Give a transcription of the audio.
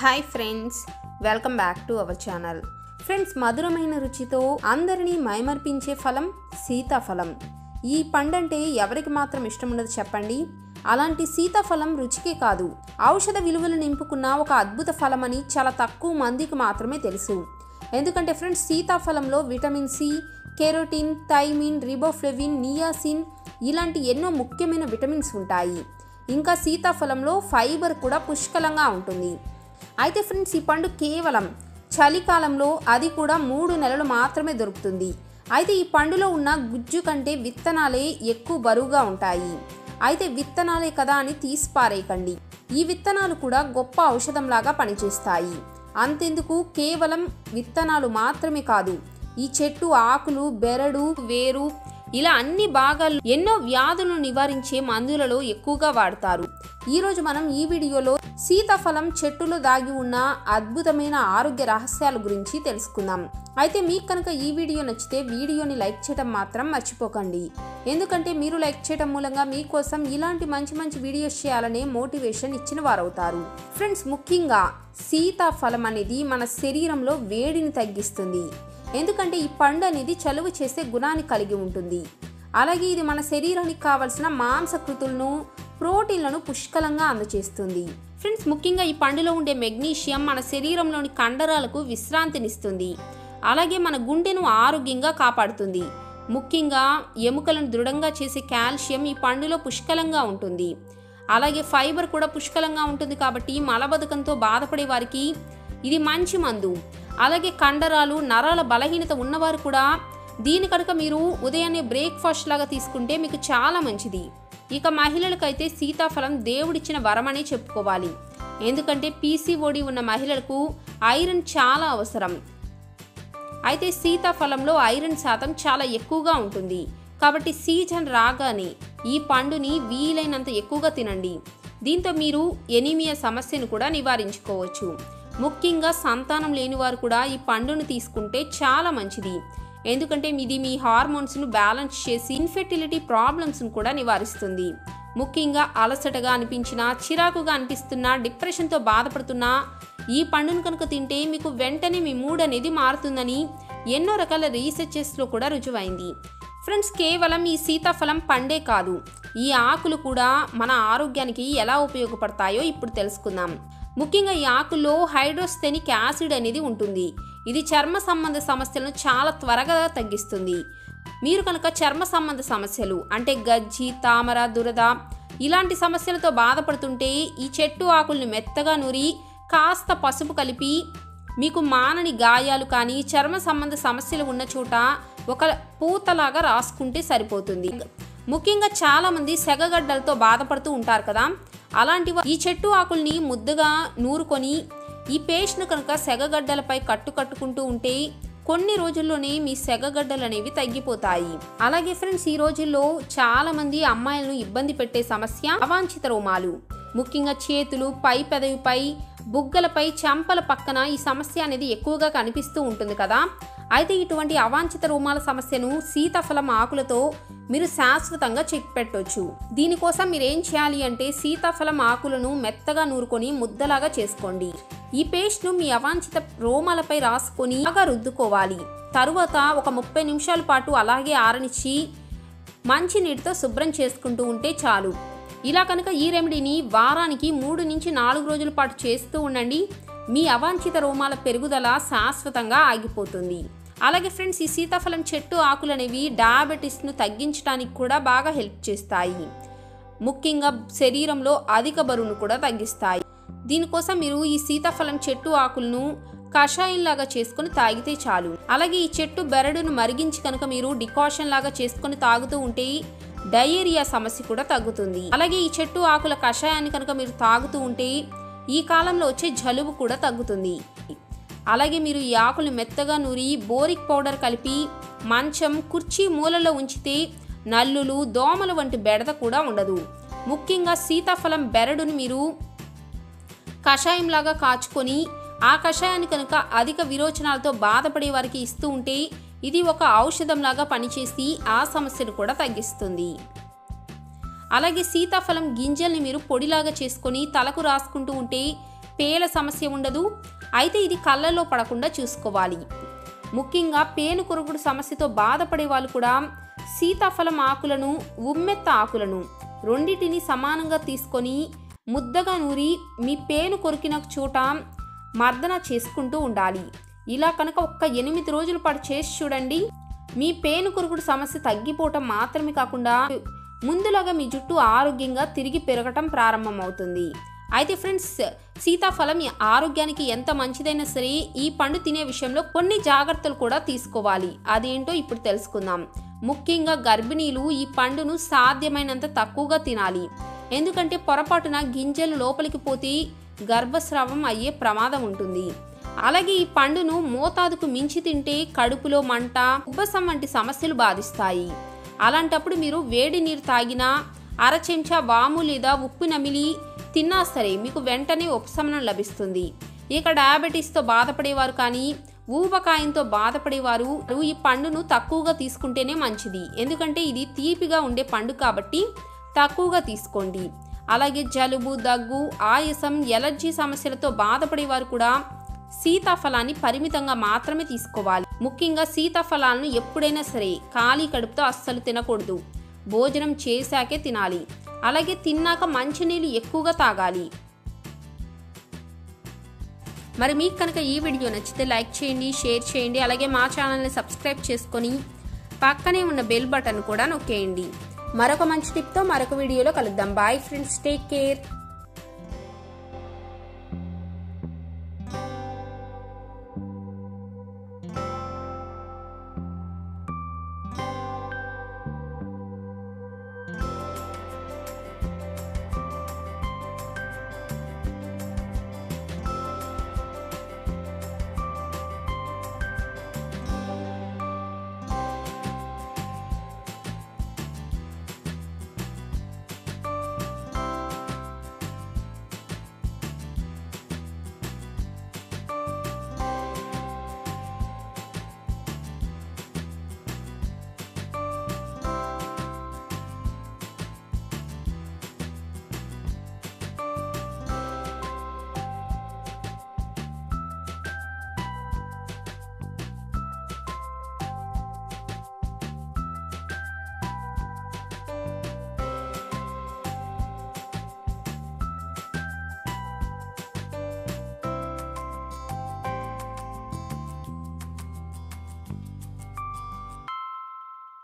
hi friends welcome back to our channel friends మధురమైన రుచితో అందరినీ మైమర్పించే ఫలం సీతాఫలం ఈ పండంటే ఎవరికి మాత్రం ఇష్టం ఉండదు చెప్పండి అలాంటి సీతాఫలం రుచికే కాదు ఔషధ విలువలు నింపుకున్న ఒక అద్భుత ఫలం అని చాలా తక్కువ మందికి మాత్రమే తెలుసు ఎందుకంటే ఫ్రెండ్స్ సీతాఫలంలో vitamin C carotene thiamine riboflavin niacin ఇలాంటి ఎన్నో ముఖ్యమైన విటమిన్స్ ఉంటాయి ఇంకా సీతాఫలంలో ఫైబర్ కూడా పుష్కలంగా ఉంటుంది అయితే ఫ్రెండ్స్ ఈ పండు కేవలం చలికాలంలో అది కూడా మూడు నెలలు మాత్రమే దొరుకుతుంది అయితే ఈ పండులో ఉన్న గుజ్జు కంటే విత్తనాలే ఎక్కువ బరువుగా ఉంటాయి అయితే విత్తనాలే కదా అని తీసి పారేయకండి ఈ విత్తనాలు కూడా గొప్ప ఔషధంలాగా పనిచేస్తాయి అంతెందుకు కేవలం విత్తనాలు మాత్రమే కాదు ఈ చెట్టు ఆకులు బెరడు వేరు ఇలా అన్ని భాగాలు ఎన్నో వ్యాధులను నివారించే మందులలో ఎక్కువగా వాడతారు ఈరోజు మనం ఈ వీడియోలో సీతాఫలం చెట్టులో దాగి ఉన్న అద్భుతమైన ఆరోగ్య రహస్యాల గురించి తెలుసుకుందాం అయితే మీకు కనుక ఈ వీడియో నచ్చితే వీడియోని లైక్ చేయడం మాత్రం మర్చిపోకండి ఎందుకంటే మీరు లైక్ చేయడం మూలంగా మీకోసం ఇలాంటి మంచి మంచి వీడియోస్ చేయాలనే మోటివేషన్ ఇచ్చిన వారవుతారు ఫ్రెండ్స్ ముఖ్యంగా సీతాఫలం అనేది మన శరీరంలో వేడిని తగ్గిస్తుంది ఎందుకంటే ఈ పండు అనేది చలువ చేసే గుణాన్ని కలిగి ఉంటుంది అలాగే ఇది మన శరీరానికి కావలసిన మాంసకృతులను ప్రోటీన్లను పుష్కలంగా అందజేస్తుంది ఫ్రెండ్స్ ముఖ్యంగా ఈ పండులో ఉండే మెగ్నీషియం మన శరీరంలోని కండరాలకు విశ్రాంతినిస్తుంది అలాగే మన గుండెను ఆరోగ్యంగా కాపాడుతుంది ముఖ్యంగా ఎముకలను దృఢంగా చేసే కాల్షియం ఈ పండులో పుష్కలంగా ఉంటుంది అలాగే ఫైబర్ కూడా పుష్కలంగా ఉంటుంది కాబట్టి మలబద్ధకంతో బాధపడే వారికి ఇది మంచి మందు అలాగే కండరాలు నరాల బలహీనత ఉన్నవారు కూడా దీని కనుక మీరు ఉదయాన్నే బ్రేక్ఫాస్ట్ లాగా తీసుకుంటే మీకు చాలా మంచిది ఇక మహిళలకైతే సీతాఫలం దేవుడిచ్చిన వరమనే చెప్పుకోవాలి ఎందుకంటే పీసీఓడి ఉన్న మహిళలకు ఐరన్ చాలా అవసరం అయితే సీతాఫలంలో ఐరన్ శాతం చాలా ఎక్కువగా ఉంటుంది కాబట్టి సీజన్ రాగానే ఈ పండుని వీలైనంత ఎక్కువగా తినండి దీంతో మీరు ఎనీమియా సమస్యను కూడా నివారించుకోవచ్చు ముఖ్యంగా సంతానం లేని వారు కూడా ఈ పండును తీసుకుంటే చాలా మంచిది ఎందుకంటే ఇది మీ హార్మోన్స్ను బ్యాలెన్స్ చేసి ఇన్ఫెర్టిలిటీ ప్రాబ్లమ్స్ను కూడా నివారిస్తుంది ముఖ్యంగా అలసటగా అనిపించినా చిరాకుగా అనిపిస్తున్నా డిప్రెషన్తో బాధపడుతున్నా ఈ పండును కనుక తింటే మీకు వెంటనే మీ మూడ్ అనేది మారుతుందని ఎన్నో రకాల రీసెర్చెస్లో కూడా రుజువైంది ఫ్రెండ్స్ కేవలం ఈ సీతాఫలం పండే కాదు ఈ ఆకులు కూడా మన ఆరోగ్యానికి ఎలా ఉపయోగపడతాయో ఇప్పుడు తెలుసుకుందాం ముఖ్యంగా ఈ ఆకుల్లో హైడ్రోస్థెనిక్ యాసిడ్ అనేది ఉంటుంది ఇది చర్మ సంబంధ సమస్యలను చాలా త్వరగా తగ్గిస్తుంది మీరు కనుక చర్మ సంబంధ సమస్యలు అంటే గజ్జి తామర దురద ఇలాంటి సమస్యలతో బాధపడుతుంటే ఈ చెట్టు ఆకుల్ని మెత్తగా నూరి కాస్త పసుపు కలిపి మీకు మానని గాయాలు కానీ చర్మ సంబంధ సమస్యలు ఉన్న చోట ఒక పూతలాగా రాసుకుంటే సరిపోతుంది ముఖ్యంగా చాలామంది సెగగడ్డలతో బాధపడుతూ ఉంటారు కదా అలాంటి వా- ఈ చెట్టు ఆకుల్ని ముద్దగా నూరుకొని ఈ పేస్ట్ను కనుక సెగగడ్డలపై కట్టు కట్టుకుంటూ ఉంటే కొన్ని రోజుల్లోనే మీ సెగగడ్డలు అనేవి తగ్గిపోతాయి అలాగే ఫ్రెండ్స్ ఈ రోజుల్లో చాలా మంది అమ్మాయిలను ఇబ్బంది పెట్టే సమస్య అవాంఛిత రోమాలు ముఖ్యంగా చేతులు పై పెదవిపై బుగ్గలపై చెంపల పక్కన ఈ సమస్య అనేది ఎక్కువగా కనిపిస్తూ ఉంటుంది కదా అయితే ఇటువంటి అవాంఛిత రోమాల సమస్యను సీతాఫలం ఆకులతో మీరు శాశ్వతంగా చెక్ పెట్టొచ్చు దీనికోసం మీరు ఏం చేయాలి అంటే సీతాఫలం ఆకులను మెత్తగా నూరుకొని ముద్దలాగా చేసుకోండి ఈ పేస్ట్ను మీ అవాంఛిత రోమాలపై రాసుకొని బాగా రుద్దుకోవాలి తరువాత ఒక ముప్పై నిమిషాల పాటు అలాగే ఆరనిచ్చి మంచి నీటితో శుభ్రం చేసుకుంటూ ఉంటే చాలు ఇలా కనుక ఈ రెమెడీని వారానికి మూడు నుంచి నాలుగు రోజుల పాటు చేస్తూ ఉండండి మీ అవాంఛిత రోమాల పెరుగుదల శాశ్వతంగా ఆగిపోతుంది అలాగే ఫ్రెండ్స్ ఈ సీతాఫలం చెట్టు ఆకులు అనేవి డయాబెటీస్ను తగ్గించడానికి కూడా బాగా హెల్ప్ చేస్తాయి ముఖ్యంగా శరీరంలో అధిక బరువును కూడా తగ్గిస్తాయి దీనికోసం మీరు ఈ సీతాఫలం చెట్టు ఆకులను కషాయంలాగా చేసుకొని తాగితే చాలు అలాగే ఈ చెట్టు బెరడును మరిగించి కనుక మీరు డికాషన్ లాగా చేసుకొని తాగుతూ ఉంటే డయేరియా సమస్య కూడా తగ్గుతుంది అలాగే ఈ చెట్టు ఆకుల కషాయాన్ని కనుక మీరు తాగుతూ ఉంటే ఈ కాలంలో వచ్చే జలుబు కూడా తగ్గుతుంది అలాగే మీరు ఈ ఆకులు మెత్తగా నూరి బోరిక్ పౌడర్ కలిపి మంచం కుర్చీ మూలలో ఉంచితే నల్లులు దోమలు వంటి బెడద కూడా ఉండదు ముఖ్యంగా సీతాఫలం బెరడును మీరు కషాయంలాగా కాచుకొని ఆ కషాయాన్ని కనుక అధిక విరోచనాలతో బాధపడే వారికి ఇస్తూ ఉంటే ఇది ఒక ఔషధంలాగా పనిచేసి ఆ సమస్యను కూడా తగ్గిస్తుంది అలాగే సీతాఫలం గింజల్ని మీరు పొడిలాగా చేసుకొని తలకు రాసుకుంటూ ఉంటే పేల సమస్య ఉండదు అయితే ఇది కళ్ళల్లో పడకుండా చూసుకోవాలి ముఖ్యంగా పేను కొరుకుడు సమస్యతో బాధపడే వాళ్ళు కూడా సీతాఫలం ఆకులను ఉమ్మెత్త ఆకులను రెండిటిని సమానంగా తీసుకొని ముద్దగా నూరి మీ పేను కొరికిన చోట మర్దన చేసుకుంటూ ఉండాలి ఇలా కనుక ఒక్క ఎనిమిది రోజుల పాటు చేసి చూడండి మీ పేను కొరుకుడు సమస్య తగ్గిపోవటం మాత్రమే కాకుండా ముందులాగా మీ జుట్టు ఆరోగ్యంగా తిరిగి పెరగటం ప్రారంభమవుతుంది అయితే ఫ్రెండ్స్ సీతాఫలం ఈ ఆరోగ్యానికి ఎంత మంచిదైనా సరే ఈ పండు తినే విషయంలో కొన్ని జాగ్రత్తలు కూడా తీసుకోవాలి అదేంటో ఇప్పుడు తెలుసుకుందాం ముఖ్యంగా గర్భిణీలు ఈ పండును సాధ్యమైనంత తక్కువగా తినాలి ఎందుకంటే పొరపాటున గింజలు లోపలికి పోతే గర్భస్రావం అయ్యే ప్రమాదం ఉంటుంది అలాగే ఈ పండును మోతాదుకు మించి తింటే కడుపులో మంట ఉబ్బసం వంటి సమస్యలు బాధిస్తాయి అలాంటప్పుడు మీరు వేడి నీరు తాగినా అర చెంచా వాము లేదా ఉప్పు నమిలి తిన్నా సరే మీకు వెంటనే ఉపశమనం లభిస్తుంది ఇక డయాబెటీస్తో బాధపడేవారు కానీ ఊబకాయంతో బాధపడేవారు ఈ పండును తక్కువగా తీసుకుంటేనే మంచిది ఎందుకంటే ఇది తీపిగా ఉండే పండు కాబట్టి తక్కువగా తీసుకోండి అలాగే జలుబు దగ్గు ఆయాసం ఎలర్జీ సమస్యలతో బాధపడేవారు కూడా సీతాఫలాన్ని పరిమితంగా మాత్రమే తీసుకోవాలి ముఖ్యంగా సీతాఫలాలను ఎప్పుడైనా సరే ఖాళీ కడుపుతో అస్సలు తినకూడదు భోజనం చేశాకే తినాలి అలాగే తిన్నాక మంచినీళ్ళు ఎక్కువగా తాగాలి మరి మీకు కనుక ఈ వీడియో నచ్చితే లైక్ చేయండి షేర్ చేయండి అలాగే మా ఛానల్ని సబ్స్క్రైబ్ చేసుకొని పక్కనే ఉన్న బెల్ బటన్ కూడా నొక్కేయండి మరొక మంచి టిప్తో మరొక వీడియోలో కలుద్దాం బాయ్ ఫ్రెండ్స్ టేక్ కేర్